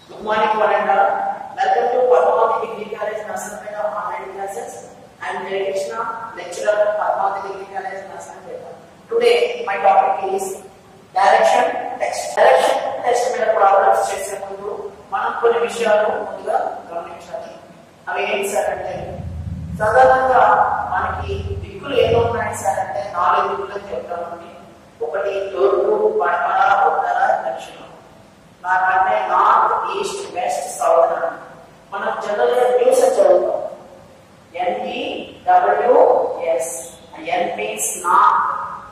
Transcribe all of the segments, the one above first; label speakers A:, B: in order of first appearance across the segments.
A: Good morning, one and all. Welcome to Padmavati Degree College, Nasanpeta online classes. I am Jay Krishna, lecturer at Padmavati Degree College, Nasanpeta. Today, my topic is direction text. Direction text మీద problems చేసే ముందు మనం కొన్ని విషయాలు ముందుగా గమనించాలి అవి ఏంటి సార్ అంటే సాధారణంగా మనకి దిక్కులు ఏదో ఉన్నాయి సార్ అంటే నాలుగు దిక్కులు చెప్తామండి ఒకటి తూర్పు పడమర ఉత్తర దక్షిణం నాకంటే నార్త్ ఈస్ట్ వెస్ట్ సౌత్ అని మనం జనరల్ గా న్యూస్ చదువుతాం NE WS N means north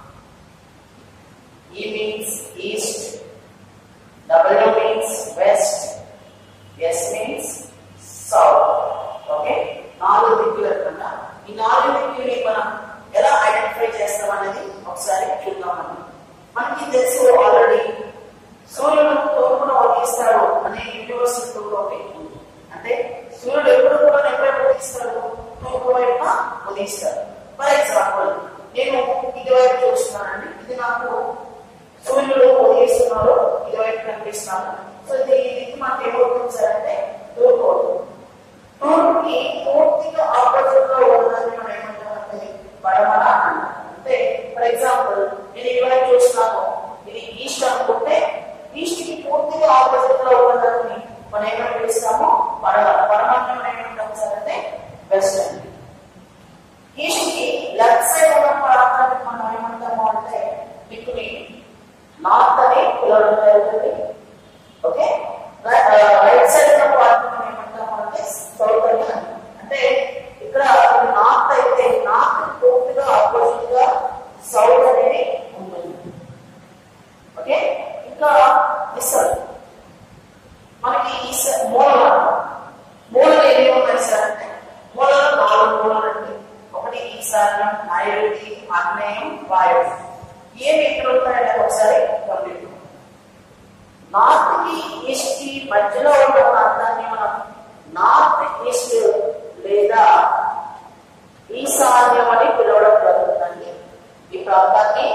A: E means east W means west S means south okay నాలుగు దిక్కులు అనమాట ఈ నాలుగు దిక్కుల్ని మనం ఎలా ఐడెంటిఫై చేస్తాం అనేది ఒకసారి చూద్దామండి మనకి తెలుసు ఆల్రెడీ సూర్యుడు తూర్పున ఉదయిస్తాడు అనే యూనివర్సల్ ట్రూత్ ఒకటి ఉంది. అంటే సూర్యుడు ఎప్పుడు కూడా ఎప్పుడైనా ఉదయిస్తాడు తూర్పు వైపున ఉదయిస్తాడు ఫర్ ఎగ్జాంపుల్ నేను ఇటువైపు చూస్తున్నానండి ఇది నాకు సూర్యుడు ఉదయిస్తున్నాడు ఇటువైపు కనిపిస్తున్నాడు సో ఇది ఇది మనకి ఏమవుతుంది సార్ అంటే తూర్పు అవుతుంది తూర్పుకి పూర్తిగా ఆపోజిట్ గా ఉన్నదాన్ని మనం ఏమంటామంటే పడమర అంటాం అంటే ఫర్ ఎగ్జాంపుల్ నేను ఇటువైపు చూస్తున్నాను ఇది ఈస్ట్ అనుకుంటే ఈస్ట్ కి పూర్తిగా ఆపోజిట్ లో ఉన్నదాన్ని మనం ఏమని పిలుస్తామో పడమర పడమర మనం ఏమంటాం సార్ అంటే వెస్ట్ అండి ఈస్ట్ కి లెఫ్ట్ సైడ్ ఉన్న ప్రాంతాన్ని మనం ఏమంటాము అంటే దిక్కుని నార్త్ అని పిలవడం జరుగుతుంది ఓకే రైట్ సైడ్ ఉన్న ప్రాంతం మనం ఏమంటాము అంటే సౌత్ అని అంటాం. అంటే ఇక్కడ నార్త్ అయితే నార్త్ పూర్తిగా ఆపోజిట్ గా సౌత్ అనేది ఉంటుంది ఓకే ఇంకా ఇస్తారు మనకి ఈ స- మూలలు మూలలు ఎన్ని ఉన్నాయి సార్ అంటే మూలలో నాలుగు మూలలు అండి ఒకటి ఈశాన్యం నైరుతి ఆగ్నేయం వాయువు ఏమి ఎక్కడ ఉంటాయంటే ఒకసారి గమనిద్దాం నార్త్ కి ఈస్ట్ కి మధ్యలో ఉన్న ప్రాంతాన్ని మనం నార్త్ ఈస్ట్ లేదా ఈశాన్యం అని పిలవడం జరుగుతుందండి ఈ ప్రాంతాన్ని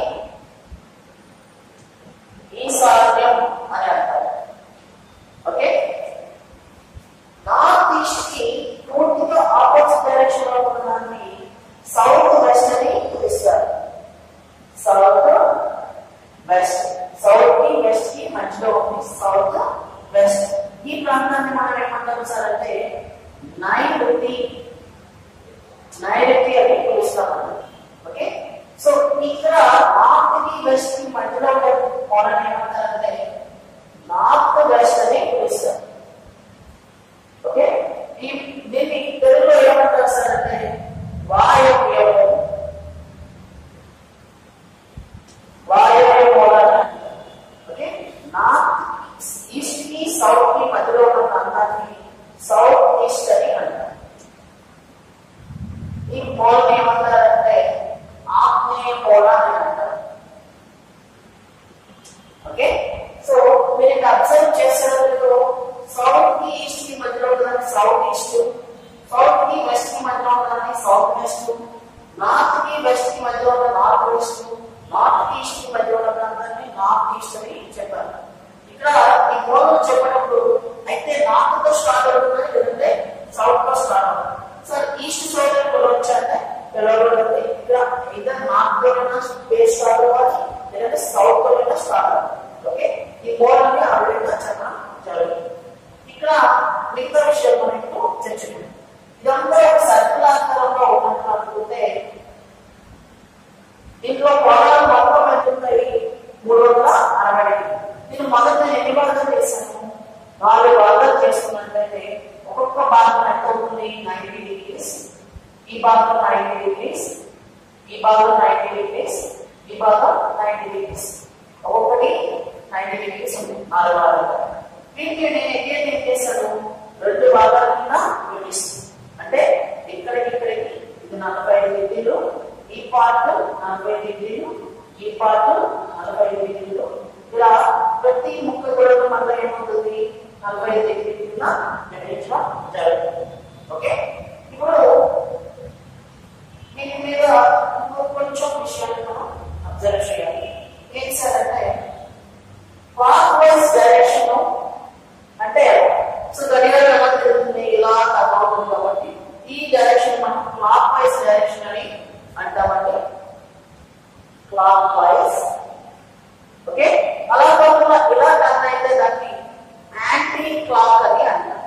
A: ఈశాన్యం అని అంటారు ఓకే నార్త్ ఈస్ట్ కి పూర్తిగా ఆపోజిట్ డైరెక్షన్ లో ఉన్నదాన్ని సౌత్ వెస్ట్ అని పిలుస్తారు సౌత్ వెస్ట్ సౌత్ కి వెస్ట్ కి మధ్యలో ఉంది సౌత్ వెస్ట్ ఈ ప్రాంతాన్ని మనం ఏమంటాం సార్ అంటే నైరుతి నైరుతి అని పిలుస్తాం అన్నమాట. ఓకే సో ఇక్కడ నార్త్ కి వెస్ట్ కి మధ్యలో ఉండే కోణాన్ని ఏమంటారంటే నార్త్ వెస్ట్ అని పిలుస్తారు ఓకే ఈ దీన్ని తెలుగులో ఏమంటారు సార్ అంటే వాయవ్యము వాయవ్య కోణాన్ని అంటారు. ఓకే నార్త్ ఈస్ట్ కి సౌత్ కి మధ్యలో ఉన్న ప్రాంతాన్ని సౌత్ ఈస్ట్ అని అంటారు ఈ పోల్ ఏమంటారంటే ఆగ్నేయ పోల అని అంటారు ఓకే సో మీరు ఇక్కడ అబ్జర్వ్ చేసేటప్పుడు సౌత్ కి ఈస్ట్ కి మధ్యలో ఉన్నదాన్ని సౌత్ ఈస్ట్ సౌత్ కి వెస్ట్ కి మధ్యలో ఉన్నదాన్ని సౌత్ వెస్ట్ నార్త్ కి వెస్ట్ కి మధ్యలో ఉన్న నార్త్ వెస్ట్ నార్త్ కి ఈస్ట్ కి మధ్యలో ఉన్న ప్రాంతాన్ని నార్త్ ఈస్ట్ అని చెప్పారు ఇక్కడ ఈ మూలం చెప్పినప్పుడు అయితే నార్త్ తో స్టార్ట్ అవుతుంది లేదంటే సౌత్ తో స్టార్ట్ అవుతుంది సార్ ఈస్ట్ సైడ్ పిలవచ్చు అంటే పిలవబడుతుంది ఇక్కడ ఇద్దరు నార్త్ లో బేస్ స్టార్ట్ అవ్వాలి లేదంటే సౌత్ లో స్టార్ట్ అవ్వాలి ఓకే ఈ మూలాన్ని ఆ విధంగా చెప్పడం జరుగుతుంది ఇక్కడ మిగతా విషయాలు మనం ఇప్పుడు చర్చించుకుందాం ఇదంతా ఒక సర్కిల్ ఆకారంలో ఉన్నట్టు అనుకుంటే దీంట్లో కోణాలు మొత్తం ఎంత ఉంటాయి మూడు వందల అరవై నేను మొదట ఎన్ని భాగాలు చేశాను నాలుగు భాగాలు చేసుకున్నట్లయితే ఒక్కొక్క భాగం ఎంత అవుతుంది నైన్టీ డిగ్రీస్ ఈ భాగం నైన్టీ డిగ్రీస్ ఈ భాగం నైన్టీ డిగ్రీస్ ఈ భాగం నైన్టీ డిగ్రీస్ ఒక్కొక్కటి నైన్టీ డిగ్రీస్ ఉంది నాలుగు భాగాలు వీటిని నేను ఏం ఏం చేశాను రెండు భాగాల కింద విభజిస్తాను అంటే ఇక్కడికి ఇక్కడికి ఇది నలభై ఐదు డిగ్రీలు ఈ పార్ట్ నలభై డిగ్రీలు ఈ పార్ట్ నలభై డిగ్రీలు ఇలా ప్రతి ముక్క కూడా మనలో ఏముంటుంది నలభై ఐదు డిగ్రీ కింద నిర్ణయించడం జరుగుతుంది ఓకే ఇప్పుడు దీని మీద ఇంకో కొంచెం విషయాలు మనం అబ్జర్వ్ చేయాలి ఏం సార్ అంటే క్లాక్ వైజ్ డైరెక్షన్ అంటే సో గడియారం ఎలా తిరుగుతుంది ఇలా టర్న్ అవుతుంది కాబట్టి ఈ డైరెక్షన్ మనం క్లాక్ వైజ్ డైరెక్షన్ అని అంటామండి క్లాక్ వైజ్ ఓకే అలా కాకుండా ఇలా టర్న్ అయితే దాన్ని యాంటీ క్లాక్ అని అంటారు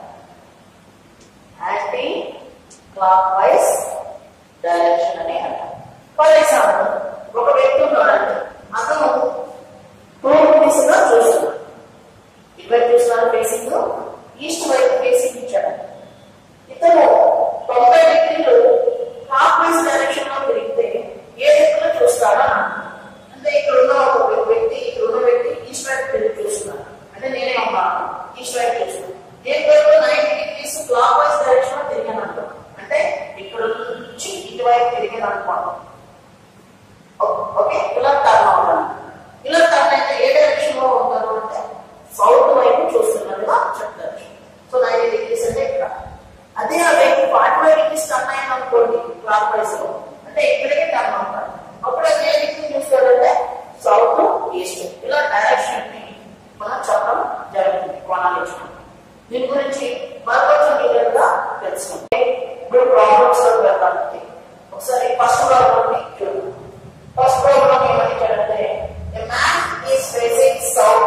A: యాంటీ క్లాక్ వైజ్ డైరెక్షన్ అని అంటారు ఫర్ ఎగ్జాంపుల్ ఒక వ్యక్తి ఉన్నాడంటే అతను తూర్పు దిశగా చూస్తున్నాడు ఇటువైపు చూస్తున్నారు ఫేసింగ్ ఈస్ట్ వైపు ఫేసింగ్ ఇచ్చాడు ఇతను తొంభై డిగ్రీలు క్లాక్ వైజ్ డైరెక్షన్ లో తిరిగితే ఏ దిక్కులో చూస్తాడా అంటే ఇక్కడ ఉన్న ఒక వ్యక్తి ఇక్కడ ఉన్న వ్యక్తి ఈస్ట్ వైపు తిరిగి చూస్తున్నాడు అంటే నేనే ఉన్నాను ఈస్ట్ వైపు చూస్తున్నాను నేను వైపు ninety degrees clock wise direction లో తిరిగాను అనుకో అంటే ఇక్కడ నుంచి ఇటువైపు తిరిగాను అనుకోండి ఓకే ఇలా టర్న్ అవుతాను ఇలా టర్న్ అయితే ఏ డైరెక్షన్ లో ఉంటారు అంటే సౌత్ వైపు చూస్తున్నట్టుగా చెప్తారు సో నైన్టీ డిగ్రీస్ అంటే ఇక్కడ అదే ఆ వ్యక్తి ఫార్టీ ఫైవ్ డిగ్రీస్ టర్న్ అయ్యాను అనుకోండి క్లాక్ వైజ్ లో అంటే ఇక్కడికే టర్న్ అవుతాడు అప్పుడు అది ఏ దిక్కు చూస్తాడంటే సౌత్ ఈస్ట్ ఇలా డైరెక్షన్ ని మనం చెప్పడం జరుగుతుంది కొనాలించడం దీని గురించి మరొక డీటెయిల్గా తెలుసుకుంటే ఇప్పుడు ప్రాబ్లమ్స్ లో వెళ్తానికి ఒకసారి ఫస్ట్ ప్రాబ్లమ్ ని చూద్దాం ఫస్ట్ ప్రాబ్లమ్ ఏమని ఇచ్చాడంటే a man is facing south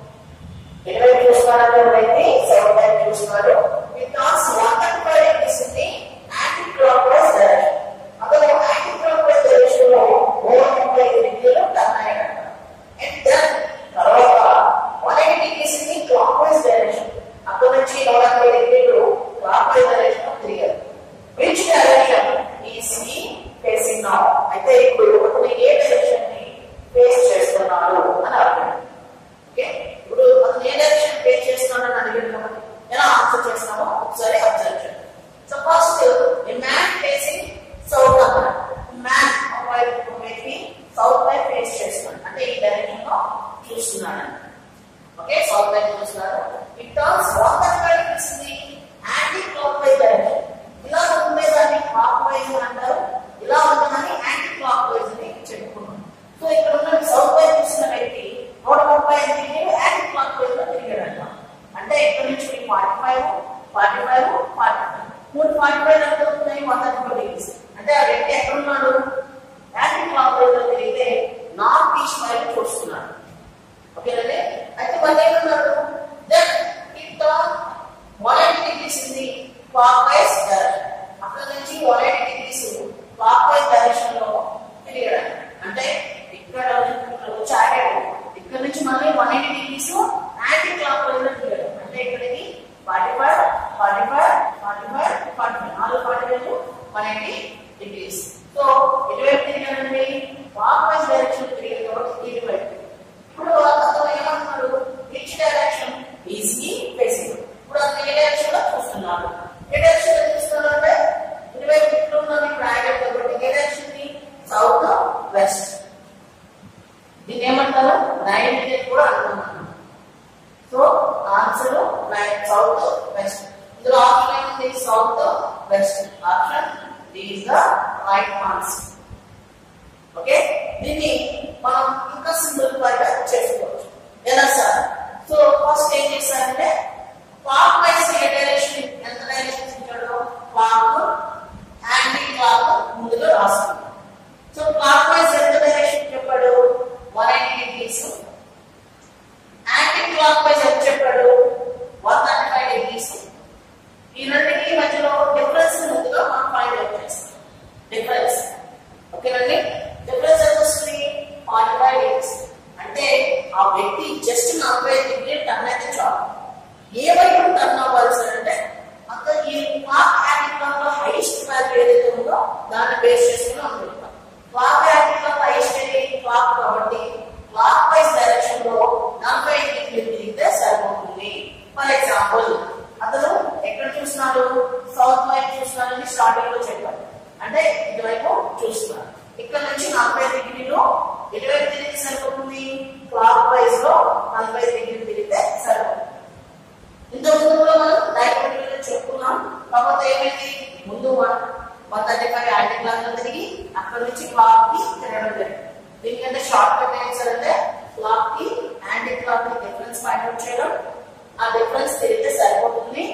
A: ఎటువైపు చూస్తున్నాడు ఎవరైతే సౌత్ వైపు చూస్తున్నాడు with knots one thirty five degrees ఉంది యాంటీ క్లాక్ వైజ్ డైరెక్షన్ అతను యాంటీ క్లాక్ వైజ్ డైరెక్షన్ లో నూట ముప్పై ఐదు డిగ్రీలు టర్న్ అయ్యాడు అండ్ దెన్ తర్వాత వన్ ఎయిటీ డిగ్రీస్ ఉంది క్లాక్ వైజ్ డైరెక్షన్ అక్కడ నుంచి నూట ముప్పై డిగ్రీలు క్లాక్ వైజ్ డైరెక్షన్ లో తిరిగారు which direction is he facing now అయితే ఇప్పుడు అతను ఏ డైరెక్షన్ ని ఫేస్ చేస్తున్నాడు అని అర్థం ఓకే ఇప్పుడు అతను ఏ డైరెక్షన్ ఫేస్ చేస్తున్నాడు అని అడిగాడు కాబట్టి ఎలా ఆన్సర్ చేస్తామో ఒకసారి అబ్జర్వ్ చేయండి so first a man facing south అన్నమాట మ్యాన్ ఒకవైపు వ్యక్తి సౌత్ వైపు ఫేస్ చేస్తున్నాడు అంటే ఈ డైరెక్షన్ లో చూస్తున్నాడు ఓకే సౌత్ వైపు చూస్తున్నాడు ఇట్ టర్న్స్ వన్ థర్టీ ఇస్తుంది యాంటీ క్లాక్ వైజ్ డైరెక్షన్ ఇలా ఉండే దాన్ని క్లాక్ వైజ్ అంటారు ఇలా ఉంటుందని యాంటీ క్లాక్ వైజ్ అని చెప్పుకున్నాం సో ఇక్కడ ఉన్న సౌత్ వైపు చూసిన వ్యక్తి నూట ముప్పై ఐదు డిగ్రీలు యాంటీ క్లాక్ వైజ్ లో తిరిగాడంట అంటే ఇక్కడ నుంచి forty five forty five forty five మూడు ఫార్టీ ఫైవ్ ఎంత అవుతున్నాయి వన్ థర్టీ ఫైవ్ డిగ్రీస్ అంటే ఆ వ్యక్తి ఎక్కడ ఉన్నాడు యాంటీ క్లాక్ వైజ్ లో తిరిగితే నార్త్ ఈస్ట్ వైపు చూస్తున్నాడు ఓకేనండి అయితే మళ్ళీ ఏమన్నాడు then it turn one eighty degrees ఉంది క్లాక్ వైజ్ డైరెక్షన్ అక్కడ నుంచి one eighty degrees clock wise direction లో తిరిగాడు అంటే ఇక్కడ వచ్చి ఆగాడు ఇక్కడ నుంచి మళ్ళీ one eighty degrees anti clock wise లో తిరిగాడు అంటే ఇక్కడికి forty five forty five forty five forty five నాలుగు forty five one eighty degrees so ఇటువైపు తిరిగాడండి క్లాక్ వైజ్ డైరెక్షన్ తిరిగాడు కాబట్టి ఇటువైపు ఇప్పుడు అతను ఏమంటున్నాడు విచ్ డైరెక్షన్ ఈజీ ఫేసింగ్ ఇప్పుడు అతను ఏ డైరెక్షన్ లో చూస్తున్నాడు ఏ డైరెక్షన్ లో చూస్తున్నాడు అంటే ఇటువైపు ఇట్లు ఉన్నది ఇప్పుడు ఆగాడు కాబట్టి ఏ డైరెక్షన్ ని సౌత్ వెస్ట్ దీన్ని ఏమంటారు నైన్ కూడా అంటున్నాను so answer nine south west ఇందులో ఆప్షన్ ఏముంది south west option is the right answer okay దీన్ని మనం ఇంకా సింపుల్ గా చేసుకోవచ్చు ఎలా సార్ సో ఫస్ట్ ఏం చేశారంటే క్లాక్ వైజ్ ఏ డైరెక్షన్ ఎంత డైరెక్షన్ ఇచ్చాడో క్లాక్ యాంటీ క్లాక్ ముందుగా రాసుకున్నాం సో క్లాక్ వైజ్ ఎంత డైరెక్షన్ చెప్పాడు one eighty degrees anti clock wise ఎంత చెప్పాడు వన్ థర్టీ ఫైవ్ డిగ్రీస్ ఈ రెండింటికి మధ్యలో డిఫరెన్స్ ముందుగా మనం ఫైండ్ అవుట్ చేస్తాం డిఫరెన్స్ ఓకేనండి డిఫరెన్స్ ఎంత వస్తుంది ఫార్టీ ఫైవ్ డిగ్రీస్ అంటే ఆ వ్యక్తి జస్ట్ నలభై ఐదు డిగ్రీ టర్న్ అయితే చాలు ఏ వైపు టర్న్ అవ్వాలి సార్ అంటే అంత ఈ క్లాక్ యాంటీ క్లాక్ లో హైయెస్ట్ వాల్యూ ఏదైతే ఉందో దాన్ని బేస్ చేసుకుని అనుకుంటాం clock anti clock highest clock కాబట్టి క్లాక్ వైజ్ డైరెక్షన్ లో నలభై ఐదు డిగ్రీ తిరిగితే సరిపోతుంది ఫర్ ఎగ్జాంపుల్ అతను ఎక్కడ చూస్తున్నాడు సౌత్ వైపు చూస్తున్నాడని స్టార్టింగ్ లో చెప్పాడు అంటే ఇటువైపు చూస్తున్నాడు ఇక్కడ నుంచి నలభై డిగ్రీలు ఎటువైపు తిరిగితే సరిపోతుంది క్లాక్ వైజ్ లో నలభై డిగ్రీలు తిరిగితే సరిపోతుంది ఇంత ముందు కూడా మనం డైరెక్ట్ చెప్పుకున్నాం కాకపోతే ఏమైంది ముందు one thirty five anti clock లో తిరిగి అక్కడ నుంచి క్లాక్ కి తిరగడం జరిగింది దీనికంటే షార్ట్ కట్ ఏం చేయాలంటే క్లాక్ కి యాంటీ క్లాక్ కి డిఫరెన్స్ ఫైండ్ అవుట్ చేయడం ఆ డిఫరెన్స్ తిరిగితే సరిపోతుంది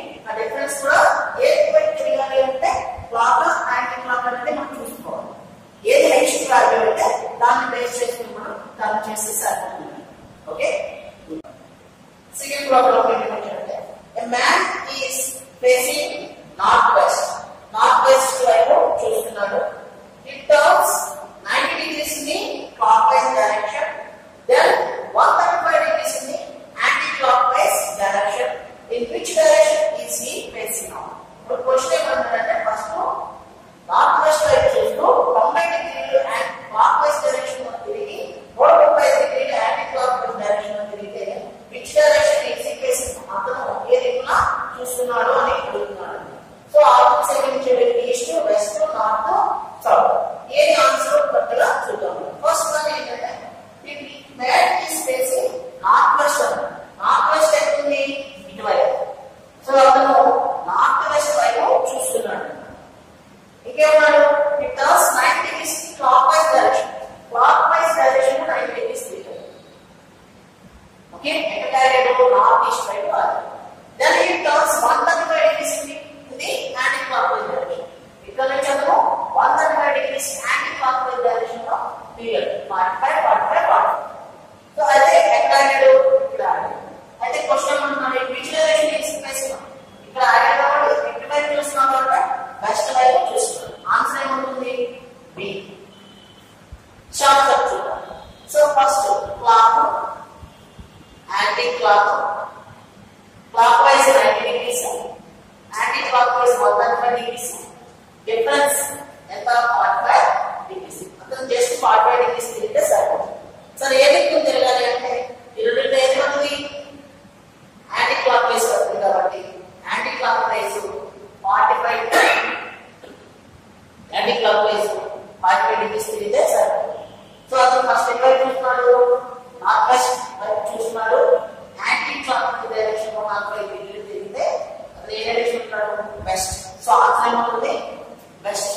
A: చూస్తున్నాడు అని అడుగుతున్నాడు సో ఆపోజిట్ సైడ్ నుంచి ఈస్ట్ వెస్ట్ నార్త్ సౌత్ ఏది ఆన్సర్ కరెక్ట్గా చూద్దాం ఫస్ట్ వన్ ఏంటంటే man is facing north west north west ఎక్కడుంది ఇటువైపు సో అతను నార్త్ వెస్ట్ వైపు చూస్తున్నాడు ఇంకేమన్నాడు it turns nine degrees clock wise direction clock wise direction nine degrees తిరిగాడు ఓకే ఎక్కడాడు నార్త్ ఈస్ట్ వైపు కాదు then it turns one thirty five degrees ఇది యాంటీ క్లాక్ వైజ్ డైరెక్షన్ ఇక్కడ నుంచి అతను one thirty five degrees anti clock wise direction లో తిరిగాడు forty five forty five forty so అయితే ఎక్కడాడు ఇక్కడ ఆడాడు. అయితే క్వశ్చన్ అంటున్నాడు విచ్ డైరెక్షన్ ఈస్ ప్లేసింగ్ ఇక్కడ ఆడాడు కాబట్టి ఎటు వైపు చూస్తున్నాం అంటే వెస్ట్ వైపు చూస్తున్నాం ఆన్సర్ ఏముంటుంది బి షార్ట్ కట్ చూద్దాం so first clock anti clock clockwise ninety degrees anti anticlockwise one hundred degrees difference ఎంత ఫార్టీ ఫైవ్ డిగ్రీస్ అతను జస్ట్ ఫార్టీ ఫైవ్ డిగ్రీస్ తిరిగితే సరిపోతుంది సరే ఏ దిక్కు తిరగాలి అంటే ఈ రెండింటిలో ఏది మనది యాంటీ క్లాక్ వైజ్ వస్తుంది కాబట్టి clock wise forty five anti clock wise forty five degrees తిరిగితే సరిపోతుంది సో అతను ఫస్ట్ ఎక్కడ చూస్తున్నాడు నార్త్ వెస్ట్ వైపు చూస్తున్నాడు యాంటీ క్లాక్ డైరెక్షన్ లో నార్త్ వైపు డిగ్రీ తిరిగితే అతను ఏ డైరెక్షన్ ఉంటాడు వెస్ట్ సో ఆన్సర్ ఏమవుతుంది west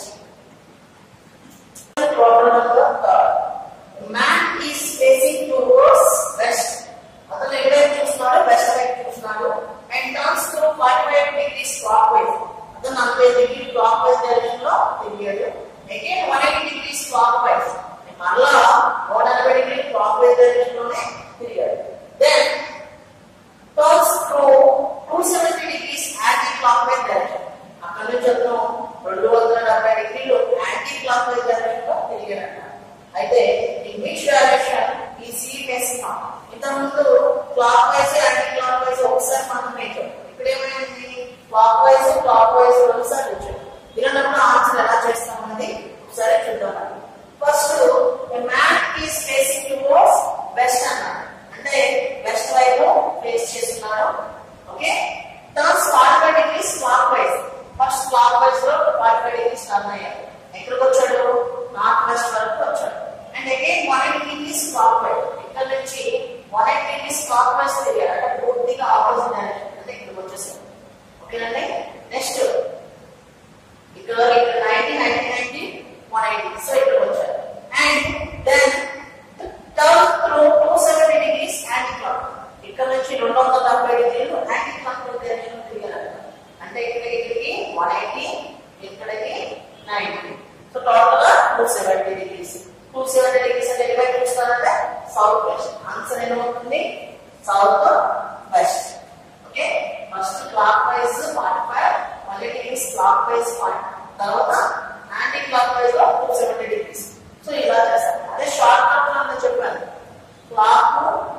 A: problem number man is facing towards west అతను ఎక్కడైతే చూస్తున్నాడో వెస్ట్ వైపు చూస్తున్నాడు and turns to forty five degrees clockwise అతను నలభై డిగ్రీ క్లాక్ వైజ్ డైరెక్షన్ లో తిరిగాడు again one eighty degrees clockwise మళ్ళా నూట ఎనభై డిగ్రీ క్లాక్ వైజ్ డైరెక్షన్ లోనే తిరిగాడు then turns to two seventy degrees anti clock wise direction అక్కడ నుంచి అతను రెండు వందల డెబ్బై డిగ్రీలు యాంటీ క్లాక్ వైజ్ డైరెక్షన్ లో తిరిగాడు అయితే in which direction is he facing ఇంతకుముందు clockwise anticlockwise ఒకసారి మనం నేర్చాం ఇప్పుడు ఏమైంది క్లాక్ వైజ్ క్లాక్ వైజ్ ఒకసారి నేర్చాం ఇలాంటప్పుడు ఆన్సర్ ఎలా చేస్తాం అనేది ఒకసారి చూద్దాం first man is facing towards west అన్నాడు అంటే వెస్ట్ వైపు ఫేస్ చేస్తున్నాడు okay turns forty five degrees clockwise first clock wise లో ఫార్టీ ఫైవ్ డిగ్రీస్ టర్న్ అయ్యాడు ఎక్కడికి వచ్చాడు నార్త్ వెస్ట్ వరకు వచ్చాడు and again one eighty degrees clockwise ఇక్కడ నుంచి one eighty degrees clockwise తిరిగాడు అంటే పూర్తిగా ఆపోజిట్ డైరెక్షన్ అంటే ఇక్కడికి వచ్చేసాడు ఓకేనండి నెక్స్ట్ ఇక్కడ ఇక్కడ ninety ninety ninety one eighty so ఇక్కడ వచ్చారు and then turn through two seventy degrees anti clock ఇక్కడ నుంచి రెండు వందల డెబ్బై డిగ్రీలు యాంటీ క్లాక్ డైరెక్షన్ తిరిగారు అంటే ఇక్కడ ఇక్కడికి వన్ ఎయిటీ ఇక్కడికి నైన్టీ సో టోటల్ గా two seventy degrees two seventy degrees అంటే ఎక్కడ చూస్తారంటే సౌత్ వెస్ట్ ఆన్సర్ ఏమవుతుంది south west okay first clock wise forty five మళ్ళీ డిగ్రీస్ క్లాక్ వైజ్ తర్వాత యాంటీ క్లాక్ వైజ్ లో టూ సెవెంటీ డిగ్రీస్ సో ఇలా చేస్తాం అదే షార్ట్ కట్ లో నేను చెప్పాను clock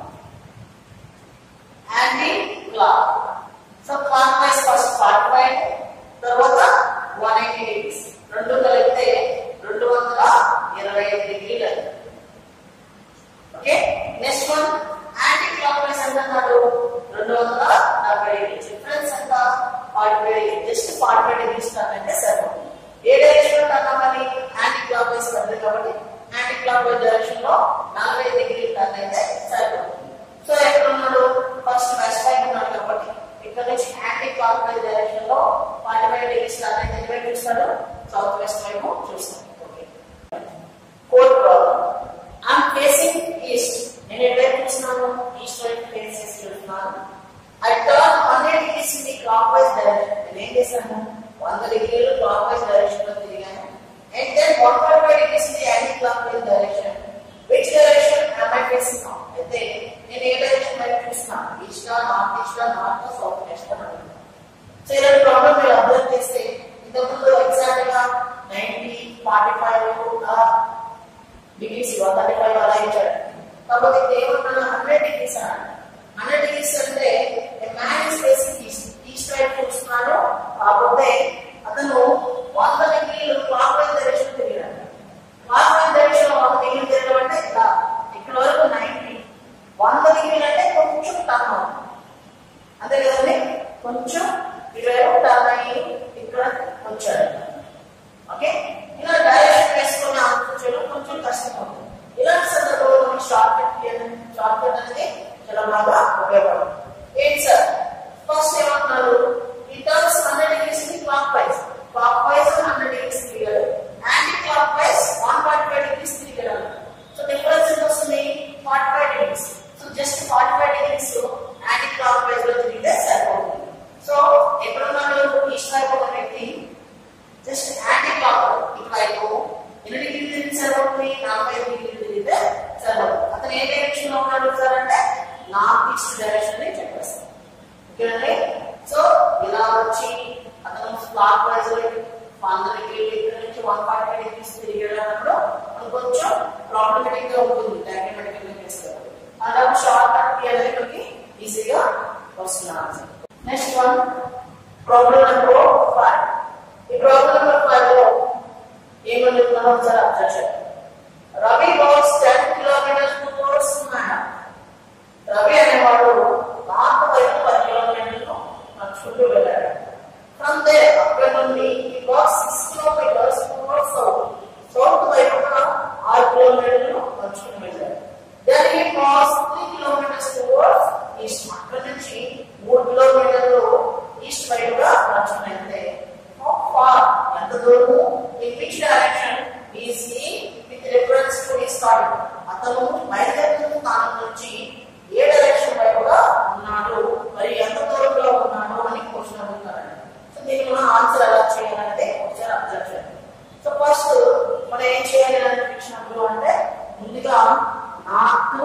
A: anti clock so clockwise first forty five తర్వాత వన్ ఎయిటీ డిగ్రీస్ రెండు కలిపితే రెండు వందల ఇరవై ఐదు డిగ్రీలు okay next one clock wise ఎంత అన్నాడు రెండు వందల డెబ్బై డిగ్రీస్ డిఫరెన్స్ ఎంత forty five degree just forty five degrees అంటే సరిపోతుంది ఏ డైరెక్షన్ లో టర్న్ అవ్వాలి యాంటీ క్లాక్ వైజ్ పడుతుంది కాబట్టి యాంటీ క్లాక్ వైజ్ డైరెక్షన్ లో నలభై డిగ్రీ టర్న్ అయితే సరిపోతుంది సో ఎక్కడ ఉన్నాడు ఫస్ట్ వెస్ట్ వైపు ఉన్నాడు కాబట్టి ఇక్కడ నుంచి యాంటీ క్లాక్ వైజ్ డైరెక్షన్ లో ఫార్టీ ఫైవ్ డిగ్రీస్ టర్న్ అయితే ఎటువైపు చూస్తాడు సౌత్ వెస్ట్ వైపు చూస్తాడు okay code problem I'm facing east నేను ఎటువైపు చూస్తున్నాను ఈస్ట్ వైపు ఫేస్ చేసి చూస్తున్నాను I turn hundred degrees in the clock wise direction నేను ఏం చేశాను వంద డిగ్రీలు క్లాక్ వైజ్ డైరెక్షన్ లో తిరిగాను and then one forty five degrees in the clock wise direction which direction am I facing now అయితే నేను ఏ డైరెక్షన్ వైపు చూస్తున్నాను east north east north south west అని అడుగుతున్నాను సో ఇలాంటి ప్రాబ్లం మీరు అబ్జర్వ్ చేస్తే ఇంతకుముందు ఎగ్జాక్ట్ గా ninety forty five degrees one thirty five అలా ఇచ్చాడు కాకపోతే ఇక్కడ ఏమన్నా హండ్రెడ్ డిగ్రీస్ అన్నాడు హండ్రెడ్ డిగ్రీస్ అంటే man is facing east east వైపు చూస్తున్నాడు కాకపోతే అతను వంద డిగ్రీలు క్లాక్ వైజ్ డైరెక్షన్ తిరిగాడు క్లాక్ వైజ్ డైరెక్షన్ వంద డిగ్రీలు తిరగడం అంటే ఇలా ఇక్కడ వరకు నైన్టీ వంద డిగ్రీలు అంటే కొంచెం టర్న్ అవుతుంది అంతే కదండి కొంచెం కొంచెం ఇటువైపు టర్న్ అయ్యి ఇక్కడ వచ్చాడు ఓకే ఇలా డైరెక్షన్ వేసుకున్న చేయడం కొంచెం కష్టం అవుతుంది ఇలాంటి సందర్భంలో మనం షార్ట్ కట్ షార్ట్ కట్ అనేది చాలా బాగా ఉపయోగపడుతుంది ఏంటి సార్ ఫస్ట్ ఏమంటున్నారు ఈ టర్మ్స్ హండ్రెడ్ డిగ్రీస్ ని clockwise clockwise hundred degrees తిరిగాడు anticlockwise one forty five degrees తిరిగాడు సో డిఫరెన్స్ ఎంత వస్తుంది forty five degrees so just forty five degrees anti clock wise లో తిరిగితే సరిపోతుంది సో ఎక్కడున్నాడు ఈస్ట్ వైపు ఒక వ్యక్తి జస్ట్ యాంటీ క్లాక్ ఇటువైపు ఎన్ని డిగ్రీలు తిరిగి సరిపోతుంది నలభై ఐదు డిగ్రీలు తిరిగితే సరిపోతుంది అతను ఏ డైరెక్షన్ లో ఉన్నాడు సార్ అంటే నార్త్ ఈస్ట్ డైరెక్షన్ అని చెప్పేస్తాం ఓకేనండి సో ఇలా వచ్చి అతను క్లాక్ వైజ్ వంద డిగ్రీలు ఇక్కడ నుంచి వన్ ఫార్టీ ఫైవ్ డిగ్రీస్ తిరిగేటప్పుడు మనకు కొంచెం ప్రాబ్లమేటిక్ గా ఉంటుంది డయాగ్రమాటిక్ గా చేస్తారు అలాగే షార్ట్ కట్ అనేది మనకి ఈజీగా వస్తుంది next one problem number five ఈ ప్రాబ్లం నెంబర్ ఫైవ్ లో ఏమని చెప్తున్నామో ఒకసారి అబ్జర్వ్ చేయండి Ravi walks ten kilometres towards map Ravi అనేవాడు నార్త్ వైపు పది కిలోమీటర్లు నడుచుకుంటూ వెళ్ళాడు ఫ్రమ్ దే అక్కడ నుండి he walk six kilometres towards south south వైపుగా ఆరు కిలోమీటర్లు నడుచుకుని వెళ్ళాడు then he walks three kilometres towards east అక్కడ నుంచి మూడు కిలోమీటర్లు ఈస్ట్ వైపుగా నడుచుకుని వెళ్తే how far ఎంత దూరము in which direction is he with reference to his target అతను బయలుదేరుతున్న స్థానం నుంచి ఏ డైరెక్షన్ వైపుగా ఉన్నాడు మరి ఎంత దూరంలో ఉన్నాడు అని క్వశ్చన్ అడుగుతారండి సో దీనికి మనం ఆన్సర్ ఎలా చేయాలనేది ఒకసారి అబ్జర్వ్ చేయండి సో ఫస్ట్ మనం ఏం చేయాలి అని అనిపించినప్పుడు అంటే ముందుగా నార్త్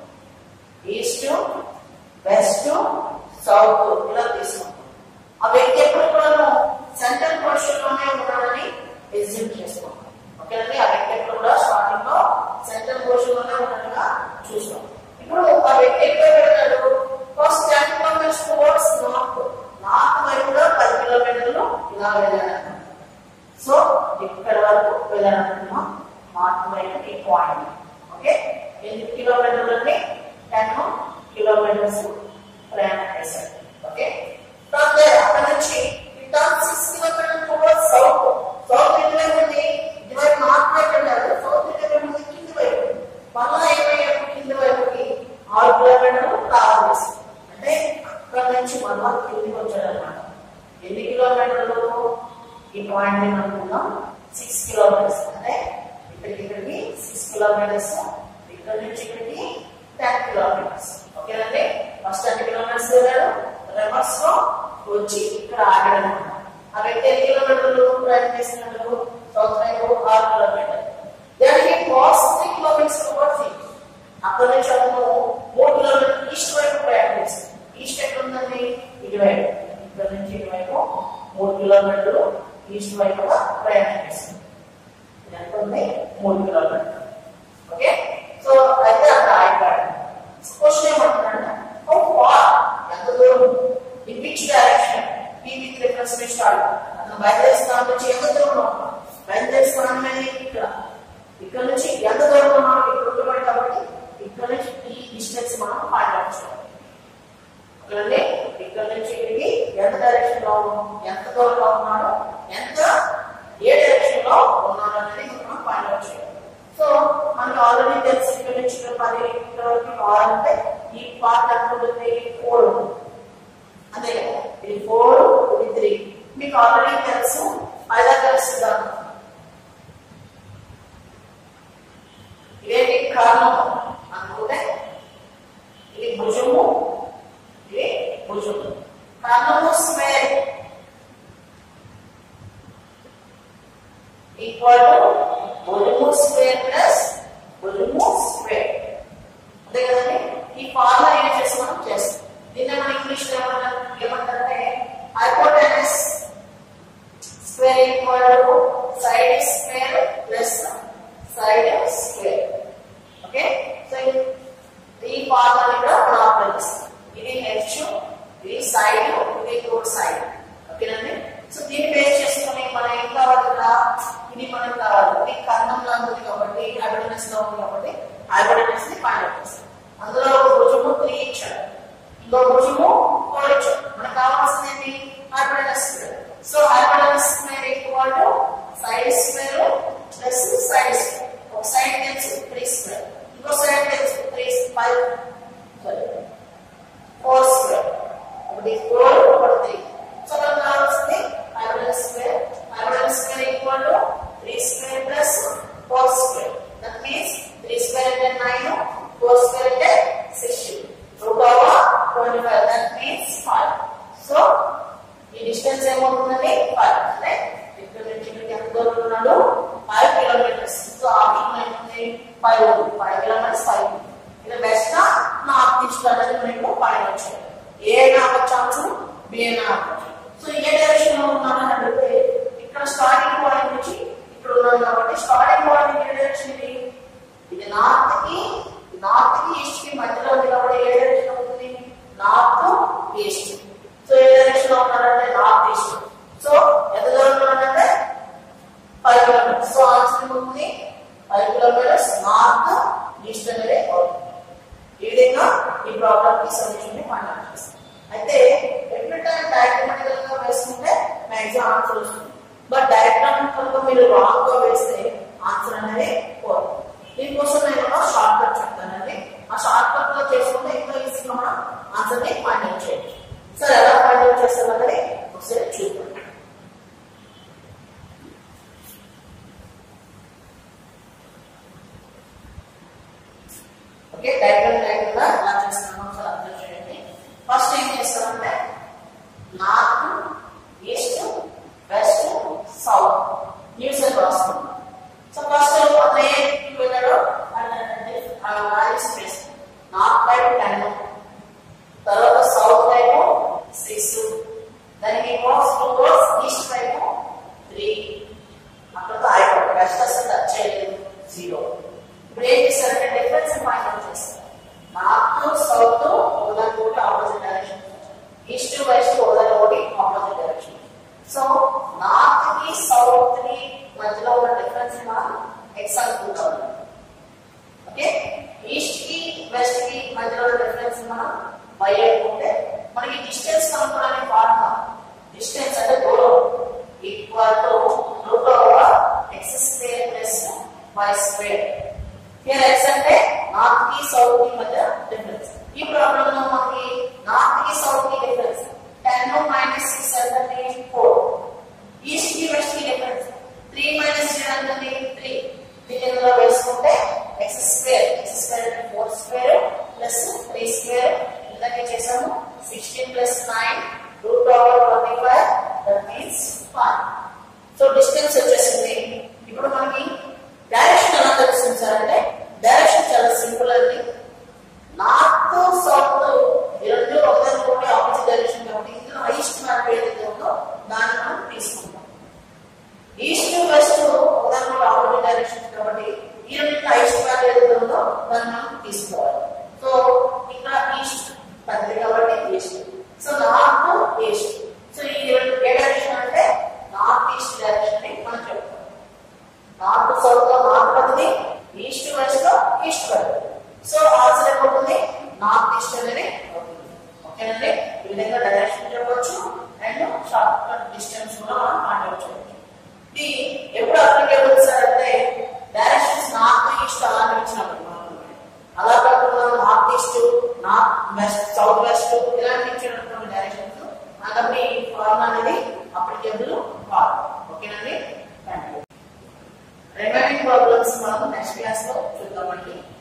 A: ఈస్ట్ వెస్ట్ సౌత్ ఇలా తీసుకుంటాం ఆ వ్యక్తి ఎప్పుడు కూడాను సెంట్రల్ పొజిషన్ లోనే ఉన్నాడని ఎగ్జిమ్ చేసుకుంటాం ఓకేనండి ఆ వ్యక్తి ఎప్పుడు కూడా స్టార్టింగ్ లో సెంట్రల్ పొజిషన్ లోనే ఉన్నట్టుగా చూస్తాం ఇప్పుడు ఆ వ్యక్తి ఎక్కడ వెళ్ళాడు first ten kilometres towards north north వైపుగా పది కిలోమీటర్లు ఇలా వెళ్ళాడు సో ఇక్కడ వరకు వెళ్ళాలనుకున్నాం నార్త్ వైపు ఈ పాయింట్ ఓకే ఎన్ని కిలోమీటర్లు అండి టెన్ కిలోమీటర్స్ ప్రయాణం చేశాడు ఓకే ఫ్రమ్ దేర్ అక్కడ నుంచి turn six kilometre towards south south ఇటువైపు ఉంది ఇటువైపు నార్త్ వైపు వెళ్ళాడు సౌత్ ఇటువైపు ఉంది కింది వైపు మళ్ళా ఏమయ్యాడు కింది వైపుకి ఆరు కిలోమీటర్లు ట్రావెల్ చేశాడు అంటే అక్కడ నుంచి మళ్ళా కిందికి వచ్చాడు అనమాట ఎన్ని కిలోమీటర్లు ఈ పాయింట్ అనుకుందాం సిక్స్ కిలోమీటర్స్ అంటే ఇక్కడికి ఇక్కడికి సిక్స్ కిలోమీటర్స్ ఇక్కడ నుంచి ఇక్కడికి టెన్ కిలోమీటర్స్ ఓకేనండి ఫస్ట్ టెన్ కిలోమీటర్స్ వెళ్ళాడు రివర్స్ లో వచ్చి ఇక్కడ ఆగాడు అనమాట ఆ వ్యక్తి ఎన్ని కిలోమీటర్లు ప్రయాణం చేసినట్టు సౌత్ వైపు ఆరు కిలోమీటర్లు దానికి cross three kilometres towards east అక్కడ నుంచి అతను మూడు కిలోమీటర్ ఈస్ట్ వైపు ప్రయాణం చేశాడు ఈస్ట్ ఎక్కడ ఉందండి ఇటువైపు ఇక్కడ నుంచి ఇటువైపు మూడు కిలోమీటర్లు ఈస్ట్ వైపుగా ప్రయాణం చేశాడు ఇది ఎంత ఉంది మూడు కిలోమీటర్లు ఓకే సో అయితే అక్కడ ఆగిపోయాడు క్వశ్చన్ ఏమంటున్నాడు హౌ ఫార్ ఎంత దూరం in which direction P with reference to start అతను బయలుదేరి స్థానం నుంచి ఎంత దూరంలో ఉన్నాడు బయలుదేరి స్థానం అనేది ఇక్కడ ఇక్కడ నుంచి ఎంత దూరంలో ఉన్నాడు ఇక్కడ ఉండబడి కాబట్టి ఇక్కడ నుంచి ఈ డిస్టెన్స్ మనం ఫైండ్ అవుట్ చేయాలి ఓకేనండి ఇక్కడ నుంచి ఇక్కడికి ఎంత డైరెక్షన్ లో ఎంత దూరంలో ఉన్నాడో ఎంత ఏ డైరెక్షన్ లో ఉన్నాడో అనేది మనం ఫైండ్ అవుట్ చేయాలి సో మనకి ఆల్రెడీ తెలుసు ఇక్కడ నుంచి ఇక్కడ పది ఇక్కడ వరకు కావాలంటే ఈ పార్ట్ ఎంత ఉంటుంది ఫోర్ ఉంటుంది అంతే కదా ఇది ఫోర్ ఇది త్రీ మీకు ఆల్రెడీ తెలుసు ఐదా తెలుస్తుందాం ఇదేంటి కారణం అనుకుంటే ఇది భుజము ఇది భుజము కారణము స్క్వేర్ ఈక్వల్ టు భుజము స్క్వేర్ ప్లస్ భుజము స్క్వేర్ అంతే కదండి ఈ ఫార్ములా ఏం చేసి మనం చేస్తాం దీన్ని మనం ఇంగ్లీష్ లో ఏమంటారు ఏమంటారంటే hypotenuse square equal to side square plus side square okay so ఈ ఫార్ములా ఇక్కడ మనం అప్లై చేస్తాం ఇది హెచ్ ఇది సైడ్ ఇది రోడ్ సైడ్ ఓకేనండి సో దీన్ని బేస్ చేసుకుని మనం ఏం కావాలి కదా ఇది మనం కావాలి ఇది కర్ణంలో ఉంది కాబట్టి హైబర్డెనస్ లో ఉంది కాబట్టి హైబర్డెనస్ ని ఫైండ్ అవుట్ చేస్తాం అందులో ఒక భుజము త్రీ ఇచ్చాడు ఇంకో భుజము ఫోర్ ఇచ్చాడు మనకు కావాల్సింది ఏంటి డిస్టెన్స్ ఏమవుతుందండి ఫైవ్ అంటే ఇక్కడ నుంచి ఇక్కడికి ఎంత దూరం ఉన్నాడు ఫైవ్ కిలోమీటర్స్ సో ఆప్షన్ ఏముంది ఫైవ్ ఉంది ఫైవ్ కిలోమీటర్స్ ఫైవ్ ఉంది ఇది వెస్ట్ నార్త్ ఈస్ట్ అనేది మనకు పైన వచ్చాయి ఏ అవ్వచ్చు ఆన్సర్ బి అయినా అవ్వచ్చు సో ఏ డైరెక్షన్ లో ఉన్నామని అడిగితే ఇక్కడ స్టార్టింగ్ పాయింట్ నుంచి ఇక్కడ ఉన్నాం కాబట్టి స్టార్టింగ్ పాయింట్ ఏ డైరెక్షన్ ఇది ఇది నార్త్ కి నార్త్ కి ఈస్ట్ కి మధ్యలో ఉంది కాబట్టి ఏ డైరెక్షన్ అవుతుంది నార్త్ ఈస్ట్ సో ఏ డైరెక్షన్ లో ఉన్నారంటే నార్త్ ఈస్ట్ సో ఎంత దూరంలో ఉన్నారంటే ఫైవ్ కిలోమీటర్స్ సో ఆన్సర్ ఏమవుతుంది ఫైవ్ కిలోమీటర్స్ నార్త్ ఈస్ట్ అనేది అవుతుంది ఈ విధంగా ఈ ప్రాబ్లమ్ కి సొల్యూషన్ ని ఫైండ్ అవుట్ చేస్తాం అయితే ఎవ్రీ టైం డయాగ్రామటికల్ గా వేసుకుంటే మ్యాక్సిమం ఆన్సర్ వస్తుంది బట్ డయాగ్రామటికల్ గా మీరు రాంగ్ గా వేస్తే ఆన్సర్ అనేది పోదు దీనికోసం నేను ఒక షార్ట్ కట్ చెప్తానండి ఆ షార్ట్ కట్ లో చేసుకుంటే ఇంకా ఈజీగా మనం ఆన్సర్ ని ఫైండ్ అవుట్ చేయొచ్చు సరే ఎలా ఫైండ్ అవుట్ చేస్తామన్నది ఒకసారి చూద్దాం ఓకే డయాగ్రామ్ లేకుండా ఎలా చేస్తున్నామో ఒకసారి అర్థం చేయండి ఫస్ట్ ఏం చేస్తామంటే north east west south news అని రాసుకుంటాం సో ఫస్ట్ అతను ఏ దిక్కుకి వెళ్ళాడో అంటే వాల్యూస్ వేస్తాం నార్త్ వైపు టెన్ తర్వాత సౌత్ వైపు సిక్స్ దానికి క్రాస్ టూ క్రాస్ ఈస్ట్ వైపు త్రీ అక్కడతో అయిపోయింది వెస్ట్ అసలు టచ్ చేయలేదు జీరో ఇప్పుడు ఏం చేస్తారంటే డిఫరెన్స్ ఫైండ్ అవుట్ చేస్తారు నార్త్ సౌత్ ఒకదాని ఒకటి ఆపోజిట్ డైరెక్షన్ ఈస్ట్ వెస్ట్ ఒకదాని ఒకటి ఆపోజిట్ డైరెక్షన్ సో నార్త్ కి సౌత్ కి మధ్యలో ఉన్న డిఫరెన్స్ మనం ఎక్స్ అనుకుంటాం ఓకే ఈస్ట్ కి వెస్ట్ కి మధ్యలో ఉన్న డిఫరెన్స్ మనం వై అనుకుంటే మనకి డిస్టెన్స్ కనుక్కోవడానికి ఫార్ములా డిస్టెన్స్ అంటే దూరం equal to root over X square plus Y square here X అంటే నార్త్ కి సౌత్ కి మధ్య డిఫరెన్స్ ఈ ప్రాబ్లం లో మనకి నార్త్ కి సౌత్ కి డిఫరెన్స్ 10 మైనస్ 6 అంటే 4 ఈస్ట్ కి వెస్ట్ కి డిఫరెన్స్ 3 మైనస్ 0 అంటే 3 దీనిలో వేసుకుంటే ఎక్స్ స్క్వేర్ ఎక్స్ స్క్వేర్ అంటే 4 స్క్వేర్ ప్లస్ 3 స్క్వేర్ ఇందాక చేసాము 16 plus 9 root over 25 that means 5 so distance వచ్చేసింది ఇప్పుడు మనకి డైరెక్షన్ ఎలా తెలుస్తుంది సార్ అంటే డైరెక్షన్ చాలా సింపుల్ అండి నార్త్ సౌత్ ఈ రెండు ఒకదానికొకటి ఆపోజిట్ డైరెక్షన్ కాబట్టి ఇందులో ఈస్ట్ మ్యాప్ ఏదైతే ఉందో దాన్ని మనం తీసుకుంటాం ఈస్ట్ వెస్ట్ ఒకదానికొకటి ఆపోజిట్ డైరెక్షన్ కాబట్టి ఈ రెండింటిలో ఈస్ట్ మ్యాప్ ఏదైతే ఉందో దాన్ని మనం తీసుకోవాలి సో ఇక్కడ ఈస్ట్ పెద్దది కాబట్టి east so north east so ఈ రెండు ఏ డైరెక్షన్ అంటే నార్త్ ఈస్ట్ డైరెక్షన్ అని మనం చెప్తాం నార్త్ సౌత్ లో నార్త్ పద్ధతి ఈస్ట్ వెస్ట్ లో ఈస్ట్ పద్ధతి సో ఆన్సర్ ఏమవుతుంది నార్త్ ఈస్ట్ అనేది అవుతుంది ఓకేనండి ఈ విధంగా డైరెక్షన్ చెప్పవచ్చు అండ్ షార్ట్ కట్ డిస్టెన్స్ కూడా మనం ఫైండ్ చేయవచ్చు ఇది ఎప్పుడు అప్లికేబుల్ సార్ అంటే డైరెక్షన్స్ నార్త్ ఈస్ట్ అలాంటి ఇచ్చినప్పుడు మాత్రమే. అలా కాకుండా north east north west south west ఇలాంటి ఇచ్చినటువంటి డైరెక్షన్స్ అలాంటి ఫార్మ్ అనేది అప్లికేబుల్ కాదు ఓకేనండి థ్యాంక్ యూ రిమైనింగ్ ప్రాబ్లమ్స్ మనం నెక్స్ట్ క్లాస్ లో చూద్దామండి